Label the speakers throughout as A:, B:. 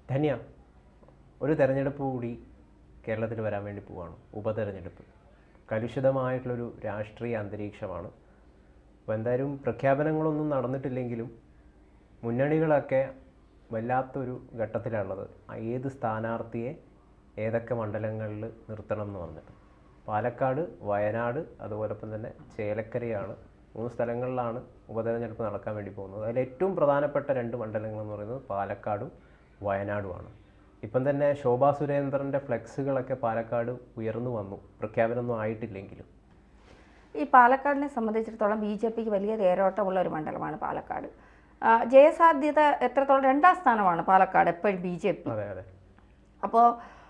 A: ധന്യ ഒരു തെരഞ്ഞെടുപ്പ് കൂടി കേരളത്തിൽ വരാൻ വേണ്ടി പോവാണ് ഉപതെരഞ്ഞെടുപ്പ് കലുഷിതമായിട്ടുള്ളൊരു രാഷ്ട്രീയ അന്തരീക്ഷമാണ് അപ്പോൾ എന്തായാലും പ്രഖ്യാപനങ്ങളൊന്നും നടന്നിട്ടില്ലെങ്കിലും മുന്നണികളൊക്കെ വല്ലാത്തൊരു ഘട്ടത്തിലാണുള്ളത് ആ ഏത് സ്ഥാനാർത്ഥിയെ ഏതൊക്കെ മണ്ഡലങ്ങളിൽ നിർത്തണം എന്ന് പറഞ്ഞിട്ട് പാലക്കാട് വയനാട് അതുപോലൊപ്പം തന്നെ ചേലക്കരയാണ് മൂന്ന് സ്ഥലങ്ങളിലാണ് ഉപതെരഞ്ഞെടുപ്പ് നടക്കാൻ വേണ്ടി പോകുന്നത് അതിൽ ഏറ്റവും പ്രധാനപ്പെട്ട രണ്ട് മണ്ഡലങ്ങൾ എന്ന് പറയുന്നത് പാലക്കാടും വയനാടുമാണ് ഇപ്പം തന്നെ ശോഭാ സുരേന്ദ്രൻ്റെ ഫ്ലെക്സുകളൊക്കെ പാലക്കാട് ഉയർന്നു വന്നു പ്രഖ്യാപനമൊന്നും ആയിട്ടില്ലെങ്കിലും
B: ഈ പാലക്കാടിനെ സംബന്ധിച്ചിടത്തോളം ബി ജെ പിക്ക് വലിയ തേരോട്ടമുള്ള ഒരു മണ്ഡലമാണ് പാലക്കാട് ആ, ജയസാധ്യത എത്രത്തോളം രണ്ടാം സ്ഥാനമാണ് പാലക്കാട് എപ്പോഴും ബി ജെ പി
A: അതെ അതെ
B: അപ്പോൾ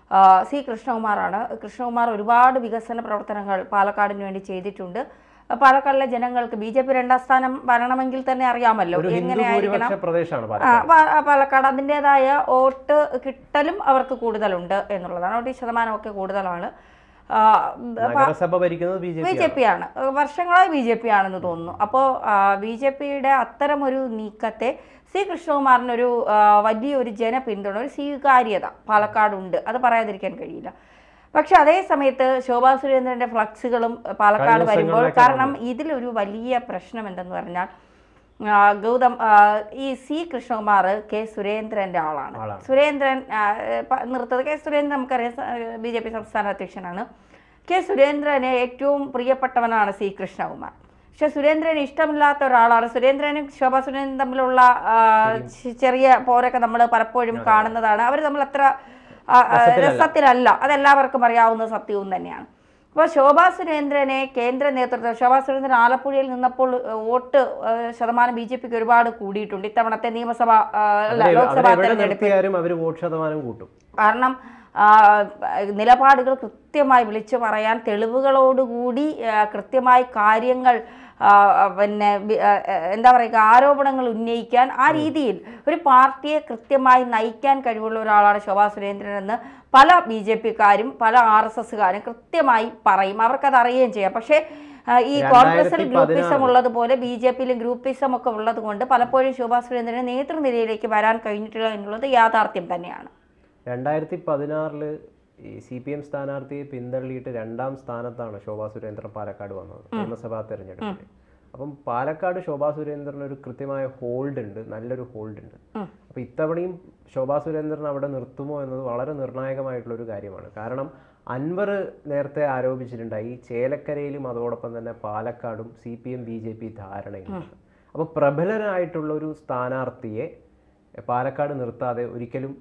B: സി കൃഷ്ണകുമാറാണ് കൃഷ്ണകുമാർ ഒരുപാട് വികസന പ്രവർത്തനങ്ങൾ പാലക്കാടിന് വേണ്ടി ചെയ്തിട്ടുണ്ട് പാലക്കാടിലെ ജനങ്ങൾക്ക് ബി ജെ പി രണ്ടാം സ്ഥാനം വരണമെങ്കിൽ തന്നെ അറിയാമല്ലോ
A: ഒരു ഹിന്ദു
B: എങ്ങനെയായിരിക്കണം
A: ഭൂരിപക്ഷ പ്രദേശമാണ്
B: ആ,
A: പാലക്കാട്
B: പാ- പാലക്കാട് അതിൻ്റെതായ വോട്ട് കിട്ടലും അവർക്ക് കൂടുതലുണ്ട് എന്നുള്ളതാണ് വോട്ട് ശതമാനമൊക്കെ കൂടുതലാണ് ആ,
A: നഗരസഭ ഭരിക്കുന്നത് B J
B: B
A: P
B: J P ആണ് വർഷങ്ങളായി ബി ജെ പി ആണെന്ന് തോന്നുന്നു അപ്പോൾ ബി ജെ പിയുടെ അത്തരമൊരു നീക്കത്തെ സി കൃഷ്ണകുമാറിനൊരു ആ, വലിയൊരു ജനപിന്തുണ ഒരു സ്വീകാര്യത പാലക്കാടുണ്ട് അത് പറയാതിരിക്കാൻ കഴിയില്ല പക്ഷെ അതേ സമയത്ത് ശോഭാ സുരേന്ദ്രന്റെ ഫ്ലക്സുകളും പാലക്കാട്
A: കഴിഞ്ഞ
B: വരുമ്പോൾ
A: ദിവസങ്ങളിലൊക്കെ
B: കാരണം ഇതിലൊരു വലിയ പ്രശ്നം എന്തെന്ന് പറഞ്ഞാൽ ആ, ഗൗതം ആ, ഈ സി കൃഷ്ണകുമാർ കെ സുരേന്ദ്രന്റെ ആളാണ്
A: ആളാണ്.
B: സുരേന്ദ്രൻ ആ, പ- നിർത്തത് കെ സുരേന്ദ്രൻ നമുക്കറിയാം ബി ജെ പി സംസ്ഥാന അധ്യക്ഷനാണ് കെ സുരേന്ദ്രന് ഏറ്റവും പ്രിയപ്പെട്ടവനാണ് സി കൃഷ്ണകുമാർ പക്ഷെ സുരേന്ദ്രന് ഇഷ്ടമില്ലാത്ത ഒരാളാണ് സുരേന്ദ്രനും ശോഭാ സുരേന്ദ്രൻ തമ്മിലുള്ള ആ, ചെ- ചെറിയ പോരൊക്കെ നമ്മൾ പലപ്പോഴും കാണുന്നതാണ് അവർ തമ്മിൽ അത്ര ആ, ആ,
A: രസത്തിലല്ല.
B: രസത്തിലല്ല അതെല്ലാവർക്കും അറിയാവുന്ന സത്യവും തന്നെയാണ് അപ്പോൾ ശോഭാ സുരേന്ദ്രനെ കേന്ദ്ര നേതൃത്വം ശോഭാ സുരേന്ദ്രൻ ആലപ്പുഴയിൽ നിന്നപ്പോൾ ഏഹ്, വോട്ട് ഏഹ്, ശതമാനം ബി ജെ പിക്ക് ഒരുപാട് കൂടിയിട്ടുണ്ട് ഇത്തവണത്തെ നിയമസഭ ആ, അല്ല
A: അവരെ-
B: ലോക്സഭാ
A: അവരെ എവിടെ
B: തെരഞ്ഞെടുപ്പ്
A: നിർത്തിയാലും അവർ വോട്ട് ശതമാനം കൂട്ടും
B: കാരണം ആ, നിലപാടുകൾ കൃത്യമായി വിളിച്ചു പറയാൻ തെളിവുകളോടുകൂടി ആ, കൃത്യമായി കാര്യങ്ങൾ ആ, പിന്നെ വി- ആ, ആ, എന്താ പറയുക ആരോപണങ്ങൾ ഉന്നയിക്കാൻ ആ രീതിയിൽ ഒരു പാർട്ടിയെ കൃത്യമായി നയിക്കാൻ കഴിവുള്ള ഒരാളാണ് ശോഭാ സുരേന്ദ്രൻ എന്ന് പല ബി ജെ പിക്കാരും പല ആർ എസ് എസ്സുകാരും കൃത്യമായി പറയും അവർക്കത് അറിയുകയും ചെയ്യാം പക്ഷേ ആ, ഈ കോൺഗ്രസിൽ
A: രണ്ടായിരത്തി
B: ഗ്രൂപ്പിസം
A: പതിനാറ്
B: ഉള്ളതുപോലെ ബി ജെ പിയിലും ഗ്രൂപ്പിസം ഒക്കെ ഉള്ളത് കൊണ്ട് പലപ്പോഴും ശോഭാ സുരേന്ദ്രന് നേതൃനിരയിലേക്ക് വരാൻ കഴിഞ്ഞിട്ടില്ല എന്നുള്ളത് യാഥാർത്ഥ്യം തന്നെയാണ്
A: രണ്ടായിരത്തി പതിനാറില് ഈ സി പി എം സ്ഥാനാർത്ഥിയെ പിന്തള്ളിയിട്ട് രണ്ടാം സ്ഥാനത്താണ് ശോഭാ സുരേന്ദ്രൻ പാലക്കാട് വന്നത് നിയമസഭാ തെരഞ്ഞെടുപ്പിൽ അപ്പം പാലക്കാട് ശോഭാ സുരേന്ദ്രന് ഒരു കൃത്യമായ ഹോൾഡ് ഉണ്ട് നല്ലൊരു ഹോൾഡ് ഉണ്ട് അപ്പൊ ഇത്തവണയും ശോഭാ സുരേന്ദ്രൻ അവിടെ നിർത്തുമോ എന്നത് വളരെ നിർണായകമായിട്ടുള്ള ഒരു കാര്യമാണ് കാരണം അൻവർ നേരത്തെ ആരോപിച്ചിട്ടുണ്ടായി ചേലക്കരയിലും അതോടൊപ്പം തന്നെ പാലക്കാടും C P M B J P ധാരണയുണ്ട് അപ്പോൾ പ്രബലനായിട്ടുള്ള ഒരു സ്ഥാനാർത്ഥിയെ പാലക്കാട് നിർത്താതെ ഒരിക്കലും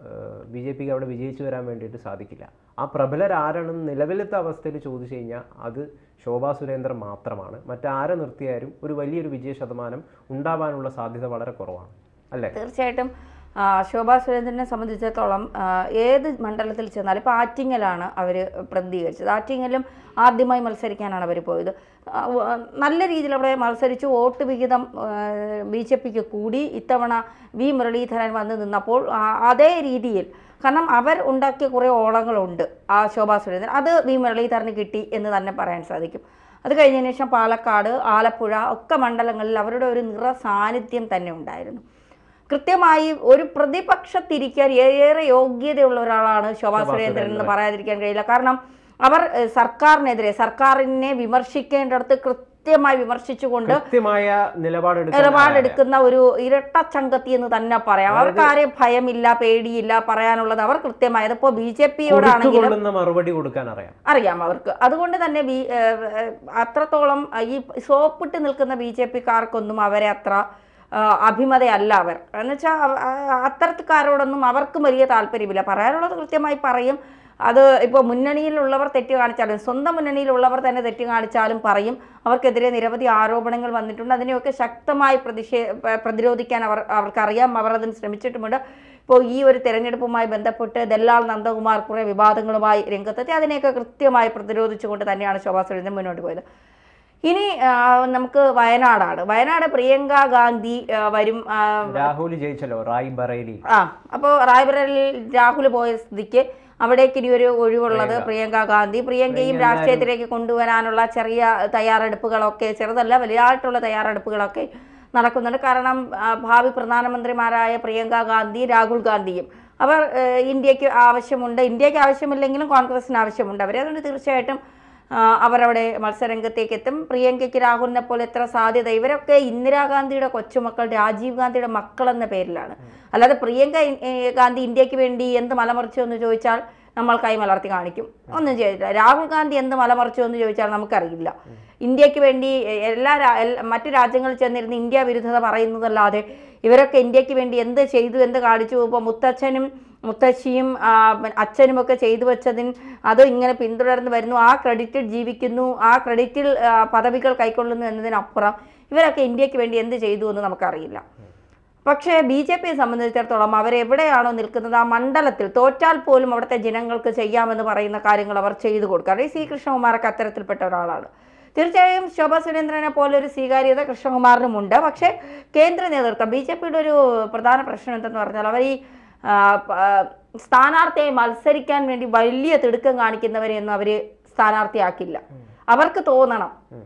A: ബി ജെ പിക്ക് അവിടെ വിജയിച്ചു വരാൻ വേണ്ടിയിട്ട് സാധിക്കില്ല ആ പ്രബലരാരാണെന്ന് നിലവിലത്തെ അവസ്ഥയിൽ ചോദിച്ചു കഴിഞ്ഞാൽ അത് ശോഭാ സുരേന്ദ്രൻ മാത്രമാണ് മറ്റാരെ നിർത്തിയാലും ഒരു വലിയൊരു വിജയ ശതമാനം ഉണ്ടാവാനുള്ള സാധ്യത വളരെ കുറവാണ് അല്ലേ
B: തീർച്ചയായിട്ടും ആ, ശോഭാ സുരേന്ദ്രനെ സംബന്ധിച്ചിടത്തോളം ആ, ഏത് മണ്ഡലത്തിൽ ചെന്നാലും ഇപ്പോൾ ആറ്റിങ്ങലാണ് അവർ പ്രതികരിച്ചത് ആറ്റിങ്ങലും ആദ്യമായി മത്സരിക്കാനാണ് അവർ പോയത് ആ, വ- നല്ല രീതിയിൽ അവിടെ മത്സരിച്ചു വോട്ട് വിഹിതം ബി ജെ പിക്ക് കൂടി ഇത്തവണ വി മുരളീധരൻ വന്ന് നിന്നപ്പോൾ ആ, അതേ രീതിയിൽ കാരണം അവർ ഉണ്ടാക്കിയ കുറേ ഓളങ്ങളുണ്ട് ആ ശോഭാ സുരേന്ദ്രൻ അത് വി മുരളീധരന് കിട്ടി എന്ന് തന്നെ പറയാൻ സാധിക്കും അത് കഴിഞ്ഞതിന് ശേഷം പാലക്കാട് ആലപ്പുഴ ഒക്കെ മണ്ഡലങ്ങളിൽ അവരുടെ ഒരു നിറ സാന്നിധ്യം തന്നെ ഉണ്ടായിരുന്നു കൃത്യമായി ഒരു പ്രതിപക്ഷത്തിരിക്കാൻ ഏറെ യോഗ്യതയുള്ള ഒരാളാണ് ശോഭാ സുരേന്ദ്രൻ എന്ന് പറയാതിരിക്കാൻ കഴിയില്ല കാരണം അവർ ഏഹ്, സർക്കാരിനെതിരെ സർക്കാരിനെ വിമർശിക്കേണ്ടടുത്ത് കൃത്യമായി വിമർശിച്ചുകൊണ്ട്
A: കൃത്യമായ നിലപാടെടുക്കാൻ
B: നിലപാടെടുക്കുന്ന ഒരു ഇരട്ട ചങ്കത്തി എന്ന് തന്നെ പറയാം അവർക്ക് ആരെയും ഭയമില്ല പേടിയില്ല പറയാനുള്ളത് അവർ കൃത്യമായി അതിപ്പോ ബി ജെ പിയോടാണെങ്കിലും
A: കൊള്ളുന്ന മറുപടി കൊടുക്കാൻ അറിയാം
B: അറിയാം അവർക്ക് അതുകൊണ്ട് തന്നെ ബി ഏഹ് ഏഹ് അത്രത്തോളം ഈ സോപ്പിട്ട് നിൽക്കുന്ന ബി ജെ പിക്കാർക്കൊന്നും അവരെ അത്ര ആഹ് അഭിമതയല്ല അവർ എന്നുവെച്ചാൽ അത്തരക്കാരോടൊന്നും അവർക്കും വലിയ താല്പര്യമില്ല പറയാനുള്ളത് കൃത്യമായി പറയും അത് ഇപ്പോൾ മുന്നണിയിലുള്ളവർ തെറ്റ് കാണിച്ചാലും സ്വന്തം മുന്നണിയിലുള്ളവർ തന്നെ തെറ്റ് കാണിച്ചാലും പറയും അവർക്കെതിരെ നിരവധി ആരോപണങ്ങൾ വന്നിട്ടുണ്ട് അതിനെയൊക്കെ ശക്തമായി പ്രതിഷേ പ- പ്രതിരോധിക്കാൻ അവർ അവർക്കറിയാം അവർ അതിന് ശ്രമിച്ചിട്ടുമുണ്ട് ഇപ്പോൾ ഈ ഒരു തെരഞ്ഞെടുപ്പുമായി ബന്ധപ്പെട്ട് ദല്ലാൽ നന്ദകുമാർ കുറേ വിവാദങ്ങളുമായി രംഗത്തെത്തി അതിനെയൊക്കെ കൃത്യമായി പ്രതിരോധിച്ചുകൊണ്ട് തന്നെയാണ് ശോഭാ സുരേന്ദ്രൻ മുന്നോട്ട് പോയത് ഇനി ആ, നമുക്ക് വയനാടാണ് വയനാട് പ്രിയങ്ക ഗാന്ധി ആ, വരും ആ,
A: രാഹുൽ ജയിച്ചല്ലോ റായ് ബറേലി
B: ആ അപ്പോൾ റായ്ബറേലിൽ രാഹുൽ പോയ സ്ഥിതിക്ക് അവിടേക്ക് ഇനി ഒരു ഒഴിവുള്ളത് പ്രിയങ്ക ഗാന്ധി പ്രിയങ്കയും രാഷ്ട്രീയത്തിലേക്ക് കൊണ്ടുവരാനുള്ള ചെറിയ തയ്യാറെടുപ്പുകളൊക്കെ ചെറുതല്ല വലിയതായിട്ടുള്ള തയ്യാറെടുപ്പുകളൊക്കെ നടക്കുന്നുണ്ട് കാരണം ആ, ഭാവി പ്രധാനമന്ത്രിമാരായ പ്രിയങ്ക ഗാന്ധി രാഹുൽ ഗാന്ധിയും അവർ ഏഹ്, ഇന്ത്യക്ക് ആവശ്യമുണ്ട് ഇന്ത്യക്ക് ആവശ്യമില്ലെങ്കിലും കോൺഗ്രസിന് ആവശ്യമുണ്ട് അവർ അതുകൊണ്ട് തീർച്ചയായിട്ടും ആ, അവരവിടെ മത്സരരംഗത്തേക്ക് എത്തും പ്രിയങ്കയ്ക്ക് രാഹുലിനെ പോലെ എത്ര സാധ്യത ഇവരൊക്കെ ഇന്ദിരാഗാന്ധിയുടെ കൊച്ചുമക്കൾ രാജീവ് ഗാന്ധിയുടെ മക്കൾ എന്ന പേരിലാണ് അല്ലാതെ പ്രിയങ്ക ഇ- ഏ, ഗാന്ധി ഇന്ത്യക്ക് വേണ്ടി എന്ത് മലമറിച്ചു എന്ന് ചോദിച്ചാൽ നമ്മൾ കൈ മലർത്തി കാണിക്കും ഒന്നും ചെയ്തില്ല രാഹുൽ ഗാന്ധി എന്ത് മലമറിച്ചു എന്ന് ചോദിച്ചാൽ നമുക്കറിയില്ല ഇന്ത്യക്ക് വേണ്ടി എ- എല്ലാ രാ- എൽ- മറ്റു രാജ്യങ്ങളിൽ ചെന്നിരുന്ന് ഇന്ത്യ വിരുദ്ധത പറയുന്നതല്ലാതെ ഇവരൊക്കെ ഇന്ത്യക്ക് വേണ്ടി എന്ത് ചെയ്തു എന്ത് കാണിച്ചു ഇപ്പോൾ മുത്തച്ഛനും മുത്തശ്ശിയും ആ, പി- അച്ഛനുമൊക്കെ ചെയ്തു വെച്ചതിന് അത് ഇങ്ങനെ പിന്തുടർന്ന് വരുന്നു ആ ക്രെഡിറ്റിൽ ജീവിക്കുന്നു ആ ക്രെഡിറ്റിൽ ആ, പദവികൾ കൈക്കൊള്ളുന്നു എന്നതിനപ്പുറം ഇവരൊക്കെ ഇന്ത്യക്ക് വേണ്ടി എന്ത് ചെയ്തു എന്ന് നമുക്കറിയില്ല പക്ഷേ ബി ജെ പിയെ സംബന്ധിച്ചിടത്തോളം അവരെവിടെയാണോ നിൽക്കുന്നത് ആ മണ്ഡലത്തിൽ തോറ്റാൽ പോലും അവിടുത്തെ ജനങ്ങൾക്ക് ചെയ്യാമെന്ന് പറയുന്ന കാര്യങ്ങൾ അവർ ചെയ്തു കൊടുക്കുക ഈ സി കൃഷ്ണകുമാരൊക്കെ അത്തരത്തിൽപ്പെട്ട ഒരാളാണ് തീർച്ചയായും ശോഭാ സുരേന്ദ്രനെ പോലെ ഒരു സ്വീകാര്യത കൃഷ്ണകുമാറിനുമുണ്ട് പക്ഷേ കേന്ദ്ര നേതൃത്വം ബി ജെ പിയുടെ ഒരു പ്രധാന പ്രശ്നം എന്തെന്ന് പറഞ്ഞാൽ അവർ ഈ ആ, പ- ആ, സ്ഥാനാർത്ഥിയെ മത്സരിക്കാൻ വേണ്ടി വലിയ തിടുക്കം കാണിക്കുന്നവരെയൊന്നും അവർ സ്ഥാനാർത്ഥിയാക്കില്ല അവർക്ക് തോന്നണം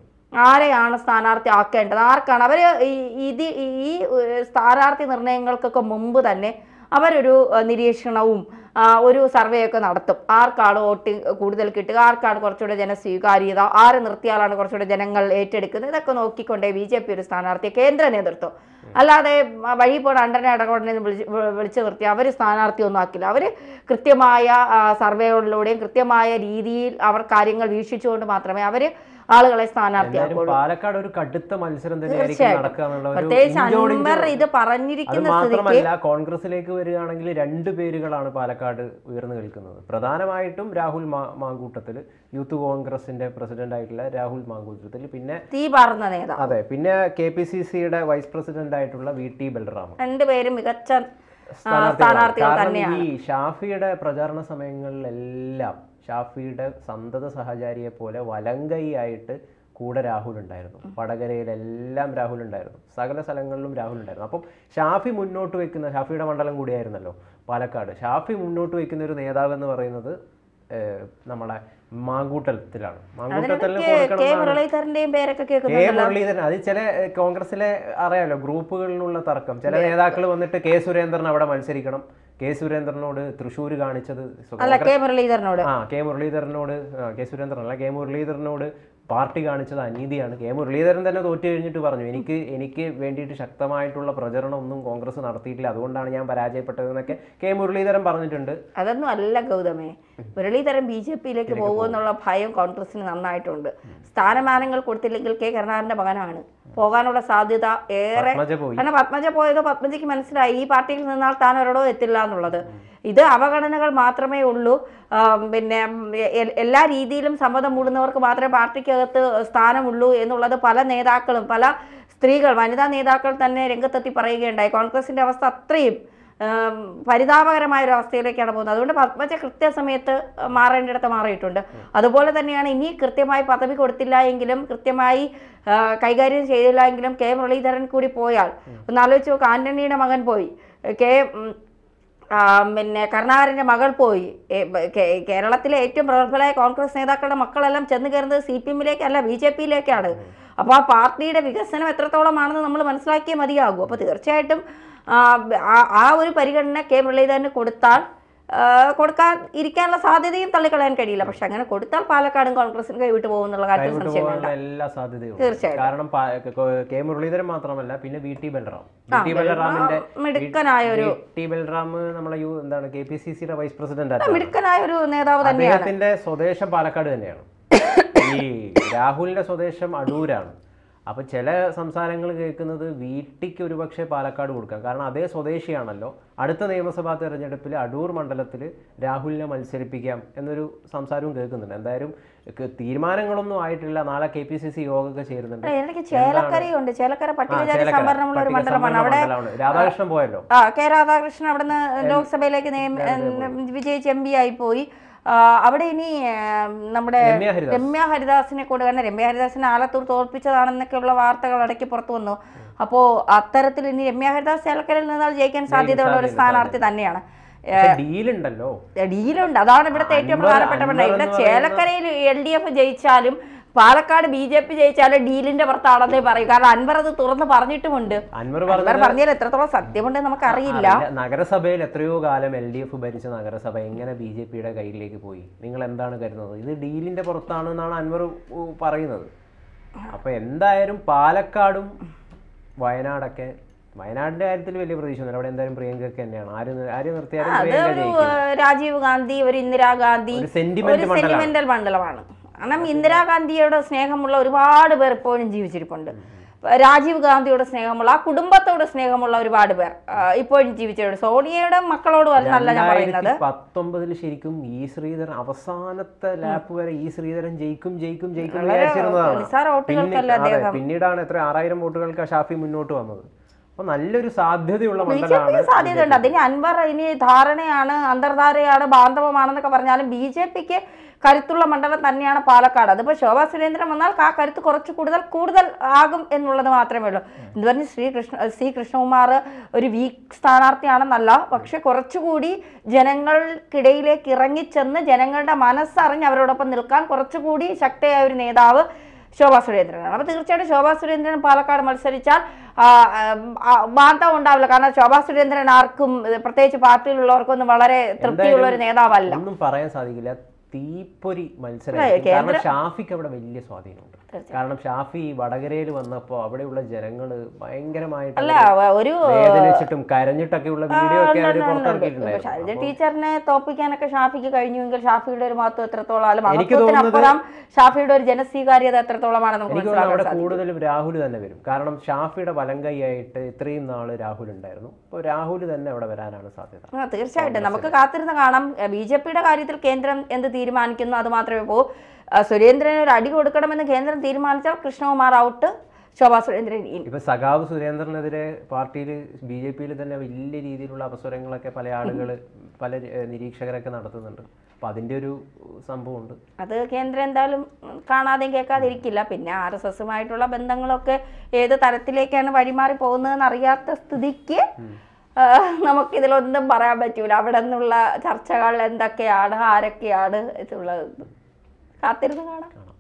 B: ആരെയാണ് സ്ഥാനാർത്ഥി ആക്കേണ്ടത് ആർക്കാണ് അവർ ഇത് ഈ ഏഹ്, സ്ഥാനാർത്ഥി നിർണയങ്ങൾക്കൊക്കെ മുമ്പ് തന്നെ അവരൊരു ഏഹ്, നിരീക്ഷണവും ആ, ഒരു സർവേ ഒക്കെ നടത്തും ആർക്കാണ് വോട്ട് കൂടുതൽ കിട്ടുക ആർക്കാണ് കുറച്ചുകൂടെ ജനസ്വീകാര്യത ആരെ നിർത്തിയാലാണ് കുറച്ചുകൂടെ ജനങ്ങൾ ഏറ്റെടുക്കുന്നത് ഇതൊക്കെ നോക്കിക്കൊണ്ടേ ബി ജെ പി ഒരു സ്ഥാനാർത്ഥിയെ കേന്ദ്ര നേതൃത്വം അല്ലാതെ വ- വഴി പോണ അണ്ടനെ ഇടകൊടനെ വിളിച്ച് വി- വിളിച്ചു നിർത്തി അവർ സ്ഥാനാർത്ഥിയൊന്നും ആക്കില്ല അവർ കൃത്യമായ ആ, സർവേകളിലൂടെയും കൃത്യമായ രീതിയിൽ അവർ കാര്യങ്ങൾ വീക്ഷിച്ചുകൊണ്ട് മാത്രമേ അവർ ആളുകളെ സ്ഥാനാർത്ഥിയാക്കുള്ളൂ
A: എന്തായാലും പാലക്കാട് ഒരു കടുത്ത മത്സരം തന്നെയായിരിക്കും
B: തീർച്ചയായും.
A: നടക്കുക എന്നുള്ള ഒരു
B: പ്രത്യേകിച്ച്
A: ഇഞ്ചോടിഞ്ച്
B: അൻവർ ഇത്
A: അത്
B: പറഞ്ഞിരിക്കുന്ന സ്ഥിതിക്ക്
A: മാത്രമല്ല കോൺഗ്രസിലേക്ക് വരികയാണെങ്കിൽ രണ്ട് പേരുകളാണ് പാലക്കാട് ഉയർന്നു നിൽക്കുന്നത് പ്രധാനമായിട്ടും രാഹുൽ മാ- മാങ്കൂട്ടത്തിൽ യൂത്ത് കോൺഗ്രസിന്റെ പ്രസിഡന്റ് ആയിട്ടുള്ള രാഹുൽ മാങ്കൂട്ടത്തിൽ പിന്നെ
B: തീ പാർന്ന നേതാവ്
A: അതെ പിന്നെ കെ പി സി സിയുടെ വൈസ് പ്രസിഡന്റ് ആയിട്ടുള്ള വി ടി ബൽറാം
B: രണ്ടുപേരും മികച്ച ആ,
A: സ്ഥാനാർത്ഥികളാണ്.
B: സ്ഥാനാർത്ഥികൾ
A: കാരണം
B: തന്നെയാണ്
A: ഈ ഷാഫിയുടെ പ്രചാരണ സമയങ്ങളിലെല്ലാം ഷാഫിയുടെ സന്തത സഹചാരിയെ പോലെ വലങ്കൈയായിട്ട് കൂടെ രാഹുൽ ഉണ്ടായിരുന്നു വടകരയിലെല്ലാം രാഹുൽ ഉണ്ടായിരുന്നു സകല സ്ഥലങ്ങളിലും രാഹുൽ ഉണ്ടായിരുന്നു അപ്പം ഷാഫി മുന്നോട്ട് വെക്കുന്ന ഷാഫിയുടെ മണ്ഡലം കൂടിയായിരുന്നല്ലോ പാലക്കാട് ഷാഫി മുന്നോട്ട് വെക്കുന്ന ഒരു നേതാവ് എന്ന് പറയുന്നത് ഏഹ്, നമ്മളെ മാങ്കൂട്ടത്തിലാണ് മാങ്കൂട്ടത്തിന്
B: കെ
A: കൊടുക്കണം എന്നാണ്
B: മുരളീധരന്റെയും പേരൊക്കെ
A: കെ
B: കേൾക്കുന്നുണ്ടല്ലോ
A: മുരളീധരൻ അത് ചില ഏഹ്, കോൺഗ്രസിലെ അറിയാലോ ഗ്രൂപ്പുകളിലുള്ള തർക്കം ചില നേതാക്കൾ വന്നിട്ട് കെ സുരേന്ദ്രൻ അവിടെ മത്സരിക്കണം കെ സുരേന്ദ്രനോട് തൃശ്ശൂർ കാണിച്ചത് സ്വ-
B: അല്ല കെ മുരളീധരനോട്
A: ആ കെ മുരളീധരനോട് ആ, കെ സുരേന്ദ്രൻ അല്ല കെ മുരളീധരനോട് പാർട്ടി കാണിച്ചത് അനീതിയാണ് കെ മുരളീധരൻ തന്നെ തോറ്റു കഴിഞ്ഞിട്ട് പറഞ്ഞു എനിക്ക് എനിക്ക് വേണ്ടിയിട്ട് ശക്തമായിട്ടുള്ള പ്രചരണം ഒന്നും കോൺഗ്രസ് നടത്തിയിട്ടില്ല അതുകൊണ്ടാണ് ഞാൻ പരാജയപ്പെട്ടതെന്നൊക്കെ കെ മുരളീധരൻ പറഞ്ഞിട്ടുണ്ട്
B: അതൊന്നും അല്ല ഗൗതമേ മുരളീധരൻ ബി ജെ പിയിലേക്ക് പോകുമെന്നുള്ള ഭയം കോൺഗ്രസിന് നന്നായിട്ടുണ്ട് സ്ഥാനമാനങ്ങൾ കൊടുത്തില്ലെങ്കിൽ കെ കരുണാകരന്റെ മകനാണ് പോകാനുള്ള സാധ്യത ഏറെ
A: പത്മജ പോയി
B: കാരണം പത്മജ പോയതോ പത്മജയ്ക്ക് മനസ്സിലായി ഈ പാർട്ടിയിൽ നിന്നാൽ താൻ ഒരിടോ എത്തില്ല എന്നുള്ളത് ഇത് അവഗണനകൾ മാത്രമേ ഉള്ളൂ ആ, പിന്നെ ഉം, എ- എല്ലാ രീതിയിലും സമ്മതം മൂടുന്നവർക്ക് മാത്രമേ പാർട്ടിക്കകത്ത് സ്ഥാനമുള്ളൂ എന്നുള്ളത് പല നേതാക്കളും പല സ്ത്രീകൾ വനിതാ നേതാക്കൾ തന്നെ രംഗത്തെത്തി പറയുകയുണ്ടായി കോൺഗ്രസിന്റെ അവസ്ഥ അത്രയും ആം, പരിതാപകരമായ ഒരു അവസ്ഥയിലേക്കാണ് പോകുന്നത് അതുകൊണ്ട് പത്മജ കൃത്യസമയത്ത് മാറേണ്ടിടത്ത് മാറിയിട്ടുണ്ട് അതുപോലെ തന്നെയാണ് ഇനി കൃത്യമായി പദവി കൊടുത്തില്ല എങ്കിലും കൃത്യമായി ആ, കൈകാര്യം ചെയ്തില്ല എങ്കിലും കെ മുരളീധരൻ കൂടി പോയാൽ ഒന്ന് ആലോചിച്ച് നോക്ക് ആന്റണിയുടെ മകൻ പോയി കെ ഉം, ആ, പിന്നെ കരുണാകരന്റെ മകൾ പോയി ഏ, ബ- കേ- കേരളത്തിലെ ഏറ്റവും പ്രബലമായ കോൺഗ്രസ് നേതാക്കളുടെ മക്കളെല്ലാം ചെന്ന് കയറുന്നത് സി പി എമ്മിലേക്കല്ല ബി ജെ പിയിലേക്കാണ് അപ്പോൾ ആ പാർട്ടിയുടെ വികസനം എത്രത്തോളമാണെന്ന് നമ്മൾ മനസ്സിലാക്കിയേ മതിയാകൂ അപ്പോൾ തീർച്ചയായിട്ടും ആ, ആ- ആ ഒരു പരിഗണന കെ മുരളീധരന് കൊടുത്താൽ ആ, കൊടുക്കാൻ ഇരിക്കാനുള്ള സാധ്യതയും തള്ളിക്കളയാൻ കഴിയില്ല പക്ഷെ അങ്ങനെ കൊടുത്താൽ പാലക്കാടും കോൺഗ്രസിന് കൈവിട്ട് പോകുന്നുള്ള കാര്യത്തിൽ
A: കൈവിട്ടു
B: സംശയം
A: പോകാനുള്ള
B: വേണ്ട
A: എല്ലാ സാധ്യതയും
B: തീർച്ചയായിട്ടും.
A: കാരണം പാ- ക- കെ മുരളീധരൻ മാത്രമല്ല പിന്നെ V T Balram V T ബൽറാമിന്റെ
B: മിടുക്കനായ ഒരു
A: വി ടി ബൽറാം നമ്മളെ യു എന്താണ് കെ പി സി സിയുടെ വൈസ് പ്രസിഡന്റ്
B: മിടുക്കനായ ഒരു നേതാവ് തന്നെയാണ്
A: അദ്ദേഹത്തിന്റെ സ്വദേശം പാലക്കാട് തന്നെയാണ് ഈ രാഹുലിന്റെ സ്വദേശം അടൂരാണ് അപ്പൊ ചില സംസാരങ്ങൾ കേൾക്കുന്നത് വീട്ടിക്ക് ഒരുപക്ഷെ പാലക്കാട് കൊടുക്കാം കാരണം അതേ സ്വദേശിയാണല്ലോ അടുത്ത നിയമസഭാ തെരഞ്ഞെടുപ്പിൽ അടൂർ മണ്ഡലത്തിൽ രാഹുലിനെ മത്സരിപ്പിക്കാം എന്നൊരു സംസാരവും കേൾക്കുന്നുണ്ട് എന്തായാലും ക- തീരുമാനങ്ങളൊന്നും ആയിട്ടില്ല നാളെ കെ പി സി സി യോഗമൊക്കെ ചേരുന്നുണ്ട്
B: എനിക്ക് ചേലക്കരയുണ്ട് ചേലക്കര
A: ആ,
B: പട്ടികജാതി
A: ചേലക്കര.
B: സംവരണമുള്ള ഒരു
A: പട്ടിക
B: മണ്ഡലമാണ്
A: സംവരണ
B: അവിടെ
A: മണ്ഡലമാണ്. രാധാകൃഷ്ണൻ പോയല്ലോ
B: ആ കെ രാധാകൃഷ്ണൻ അവിടുന്ന് ലോക്സഭയിലേക്ക് നിയമ വിജയിച്ച് എം പി ആയി പോയി ആ, അവിടെ ഇനി ആ, നമ്മുടെ
A: രമ്യ ഹരിദാസ്
B: രമ്യ ഹരിദാസിനെ കൂടെ കാരണം രമ്യ ഹരിദാസിനെ ആലത്തൂർ തോൽപ്പിച്ചതാണെന്നൊക്കെയുള്ള വാർത്തകൾ ഇടയ്ക്ക് പുറത്തു വന്നു അപ്പോൾ അത്തരത്തിൽ ഇനി രമ്യ ഹരിദാസ് ചേലക്കരയിൽ നിന്നാൽ ജയിക്കാൻ സാധ്യതയുള്ള ഒരു
A: സാധ്യത,
B: സ്ഥാനാർത്ഥി തന്നെയാണ്
A: ഡീലുണ്ടല്ലോ
B: ഡീലുണ്ട് അതാണ് ഇവിടുത്തെ ഏറ്റവും
A: അൻവർ-
B: പ്രധാനപ്പെട്ട
A: അൻവർ
B: ഇവിടെ
A: എന്ന്
B: ചേലക്കരയിൽ എൽ ഡി എഫ് ജയിച്ചാലും പാലക്കാട് ബി ജെ പി ജയിച്ചാലും ഡീലിന്റെ പുറത്താണെന്നേ പറയും കാരണം അൻവർ അത് തുറന്ന് പറഞ്ഞിട്ടുമുണ്ട്
A: അൻവർ
B: അൻവർ
A: പറഞ്ഞത്
B: പറഞ്ഞാൽ എത്രത്തോളം സത്യമുണ്ട് നമുക്കറിയില്ല
A: അറിയില്ല. നഗരസഭയിൽ എത്രയോ കാലം എൽ ഡി എഫ് ഭരിച്ച നഗരസഭ എങ്ങനെ ബി ജെ പിയുടെ കയ്യിലേക്ക് പോയി നിങ്ങൾ എന്താണ് കരുതുന്നത് ഇത് ഡീലിന്റെ പുറത്താണ് എന്നാണ് അൻവർ ഉ, പറയുന്നത് അപ്പൊ എന്തായാലും പാലക്കാടും വയനാടൊക്കെ വയനാടിന്റെ കാര്യത്തിൽ വലിയ പ്രതീക്ഷയൊന്നുമില്ല അവിടെ എന്തായാലും പ്രിയങ്കയ്ക്ക് തന്നെയാണ് ആര് നി- ആര് നിർത്തിയാലും
B: അത്
A: പ്രിയങ്ക
B: ഒരു
A: ജയിക്കും
B: ഏഹ്, രാജീവ് ഗാന്ധി ഒരു ഇന്ദിരാഗാന്ധി
A: ഒരു സെന്റിമെന്റ്
B: ഒരു സെന്റിമെന്റൽ മണ്ഡലമാണ് കാരണം ഇന്ദിരാഗാന്ധിയോട് സ്നേഹമുള്ള ഒരുപാട് പേർ ഇപ്പോഴും ജീവിച്ചിരിപ്പുണ്ട് രാജീവ് ഗാന്ധിയോട് സ്നേഹമുള്ള ആ കുടുംബത്തോട് സ്നേഹമുള്ള ഒരുപാട് പേർ ആ, ഇപ്പോഴും ജീവിച്ചിട്ടുണ്ട് സോണിയയുടെ മക്കളോട് അല്ല ഞാൻ പറയുന്നത്
A: പത്തൊമ്പതിൽ ശരിക്കും ഈ ശ്രീധരൻ അവസാനത്തെ ലാപ്പ് വരെ ഈ ശ്രീധരൻ ജയിക്കും ജയിക്കും ജയിക്കും എന്ന് വിചാരിച്ചിരുന്നതാണ്
B: നിസ്സാര വോട്ടുകൾക്കല്ല
A: പിന്നെ- അതെ, പിന്നീടാണ് എത്ര ആറായിരം വോട്ടുകൾക്ക് ഷാഫി മുന്നോട്ട് വന്നത് അപ്പൊ നല്ലൊരു സാധ്യതയുള്ള
B: ബി ജെ
A: മണ്ഡലമാണ്
B: പിക്ക് സാധ്യതയുണ്ട് അതിന് അൻവർ ഇനി ധാരണയാണ് അന്തർധാരയാണ് ബാന്ധവമാണെന്നൊക്കെ പറഞ്ഞാലും ബി ജെ പിക്ക് കരുത്തുള്ള മണ്ഡലം തന്നെയാണ് പാലക്കാട് അതിപ്പോൾ ശോഭാ സുരേന്ദ്രൻ വന്നാൽ ആ കരുത്ത് കുറച്ച് കൂടുതൽ കൂടുതൽ ആകും എന്നുള്ളത് മാത്രമേ ഉള്ളൂ എന്ന് പറഞ്ഞ് ശ്രീകൃഷ്ണ സി കൃഷ്ണകുമാർ ഒരു വീക്ക് സ്ഥാനാർത്ഥിയാണെന്നല്ല പക്ഷെ കുറച്ചുകൂടി ജനങ്ങൾക്കിടയിലേക്ക് ഇറങ്ങിച്ചെന്ന് ജനങ്ങളുടെ മനസ്സറിഞ്ഞ് അവരോടൊപ്പം നിൽക്കാൻ കുറച്ചുകൂടി ശക്തിയായ ഒരു നേതാവ് ശോഭാ സുരേന്ദ്രനാണ് അപ്പോൾ തീർച്ചയായിട്ടും ശോഭാ സുരേന്ദ്രൻ പാലക്കാട് മത്സരിച്ചാൽ ആ, ആ, ബാന്ധവം ഉണ്ടാവില്ല കാരണം ശോഭാ സുരേന്ദ്രൻ ആർക്കും ഇത് പ്രത്യേകിച്ച് പാർട്ടിയിലുള്ളവർക്കൊന്നും വളരെ തൃപ്തിയുള്ള ഒരു നേതാവല്ല
A: ഒന്നും പറയാൻ സാധിക്കില്ല തീപ്പൊരി മത്സരം
B: അതെ,
A: കാരണം ഷാഫിക്ക് അവിടെ വലിയ സ്വാധീനമുണ്ട് കാരണം ഷാഫി വടകരയിൽ വന്നപ്പോ അവിടെയുള്ള ജനങ്ങള് ഭയങ്കരമായിട്ട്
B: അല്ല ഒരു
A: വേദനിച്ചിട്ടും കരഞ്ഞിട്ടൊക്കെയുള്ള വീഡിയോ ഒക്കെ അവർ
B: ശൈലജ
A: പുറത്തിറക്കിയിട്ടുണ്ടായിരുന്നു
B: ടീച്ചറിനെ തോപ്പിക്കാനൊക്കെ ഷാഫിക്ക് കഴിഞ്ഞുവെങ്കിൽ ഷാഫിയുടെ ഒരു മഹത്വം എത്രത്തോളം അല്ല
A: എനിക്ക്
B: മഹത്വത്തിനപ്പുറം ഷാഫിയുടെ ഒരു ജനസ്വീകാര്യത എത്രത്തോളമാണ് നമുക്ക്
A: എനിക്ക് തോന്നുന്നു
B: മനസ്സിലാക്കാൻ
A: അവിടെ കൂടുതലും രാഹുൽ തന്നെ വരും കാരണം ഷാഫിയുടെ വലം കൈയായിട്ട് ഇത്രയും നാള് രാഹുൽ ഉണ്ടായിരുന്നു അപ്പോൾ രാഹുൽ തന്നെ അവിടെ വരാനാണ് സാധ്യത
B: ആ, തീർച്ചയായിട്ടും നമുക്ക് കാത്തിരുന്ന് കാണാം ബി ജെ പിയുടെ കാര്യത്തിൽ കേന്ദ്രം എന്ത് തീരുമാനിക്കുന്നു അത് മാത്രമേ പോകൂ ആ, സുരേന്ദ്രന് ഒരു അടി കൊടുക്കണമെന്ന് കേന്ദ്രം തീരുമാനിച്ചാൽ കൃഷ്ണകുമാർ ഔട്ട് ശോഭാ സുരേന്ദ്രൻ ഇൻ
A: ഇപ്പൊ സഖാവ് സുരേന്ദ്രനെതിരെ പാർട്ടിയിൽ ബി ജെ പിയിൽ തന്നെ വലിയ രീതിയിലുള്ള അപസ്വരങ്ങളൊക്കെ പല ആളുകൾ പല ഏഹ്, നിരീക്ഷകരൊക്കെ നടത്തുന്നുണ്ട് അപ്പൊ അതിന്റെ ഒരു സംഭവമുണ്ട്
B: അത് കേന്ദ്രം എന്തായാലും ഉം, കാണാതെയും കേൾക്കാതിരിക്കില്ല പിന്നെ ആർ എസ് എസുമായിട്ടുള്ള ബന്ധങ്ങളൊക്കെ ഏത് തരത്തിലേക്കാണ് വഴിമാറി പോകുന്നതെന്ന് അറിയാത്ത സ്ഥിതിക്ക് ആ, നമുക്കിതിലൊന്നും പറയാൻ പറ്റൂല അവിടെ നിന്നുള്ള ചർച്ചകൾ എന്തൊക്കെയാണ് ആരൊക്കെയാണ് ഇതുള്ളത് കാത്തിരുന്ന് കാണാം
A: കാണാം